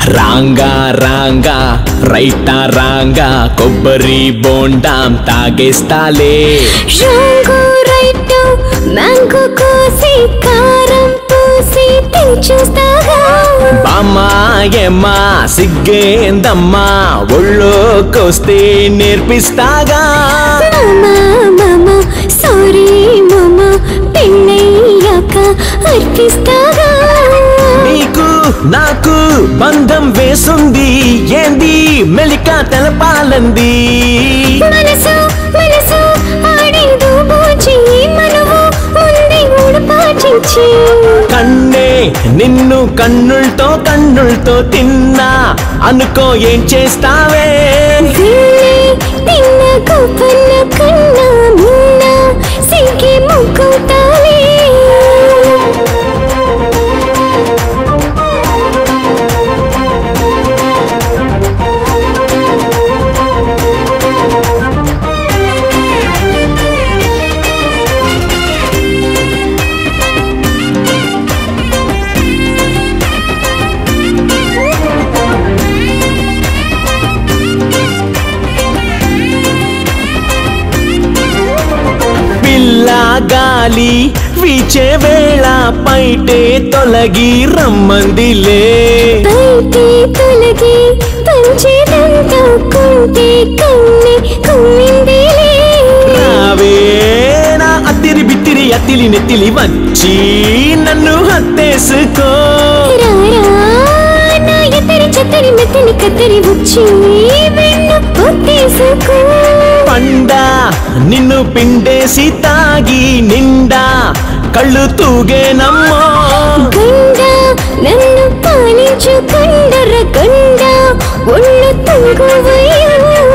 రాంగా రాంగా రైటా రాంగా కొబ్బరి బోండాం తాగేస్తాలే రాంగో రైట్ మ్యాంగో కోసి కారం పూసి తిని చూస్తాగా బామ్మా ఏమ్మా సిగ్గేందమ్మా ఒళ్ళోకొస్తే నేర్పిస్తాగా మామా మామా సారీ మామా పెళ్ళయ్యాక అర్పిస్తాగా నీకు నాకు బంధం వేసుంది ఏంది మెలిక తెలపాలంది మనసు మనసు ఆడేదో బోచి మనవు ముందే ఊడపాటించి కన్నే నిన్ను కన్నులతో కన్నులతో తిన్నా అనుకో ఏం చేస్తావే వెళ్ళి తిన్న గొప్పన్న కన్నా మున్న సిగ్గి ముక్కుతాలే పిల్ల గాలి వీచే వేళ పైటే తొలగి రమ్మందిలే బయటి తొలగి పంచేదంతా కుంటే కన్ని కుమ్మిందిలే రావే నా అత్తిరి బిత్తిరి అత్తిలి నెత్తిలి వచ్చి నన్ను హత్తేసుకో రారా నా ఎత్తరి చెత్తరి మెత్తని కత్తరి వచ్చి వెన్ను పొత్తేసుకో పండా నిన్ను పిండేసి తాగి నిండా కళ్ళు తూగేనమ్మో గండ నన్ను పాలించు కొండర గండ ఒళ్ళు తంగువయ్యా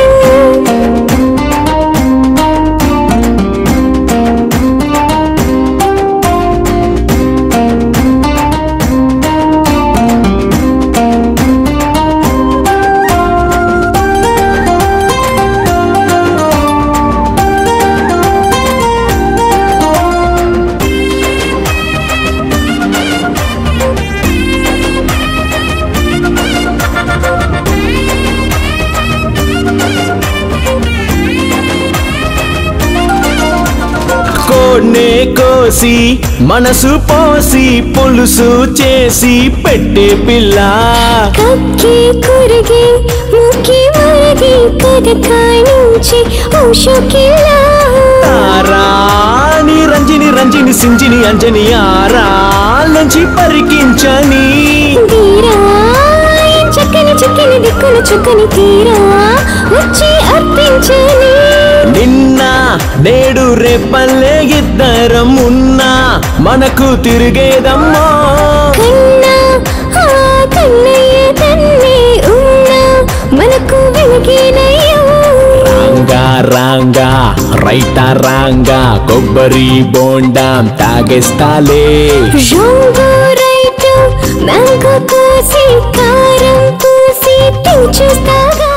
కోడ్నే కోసి మనసు పోసి పులుసు చేసి పెట్టే పిల్ల కక్కి కురిగి ముక్కి మరగి కథ కాణించి ఔషకిలా తారాని రంజిని రంజిని సింజిని అంజని ఆరాలంచి పరికించని తీరా చక్కని చక్కని దిక్కున చుక్కని తీరా వచ్చి అర్పించని నిన్న నేడు రేపల్లే ఇద్దరం ఉన్నా మనకు తిరిగేదమ్మో కన్నా ఆ కన్నయ్య తన్నే ఉన్నా మనకు వెలిగినయ్యో రాంగా రాంగా రైటా రాంగా కొబ్బరి బోండాం తాగేస్తాలే రంగు రైట్ మ్యాంగో కోసి కారం పూసి తిని చూస్తాగా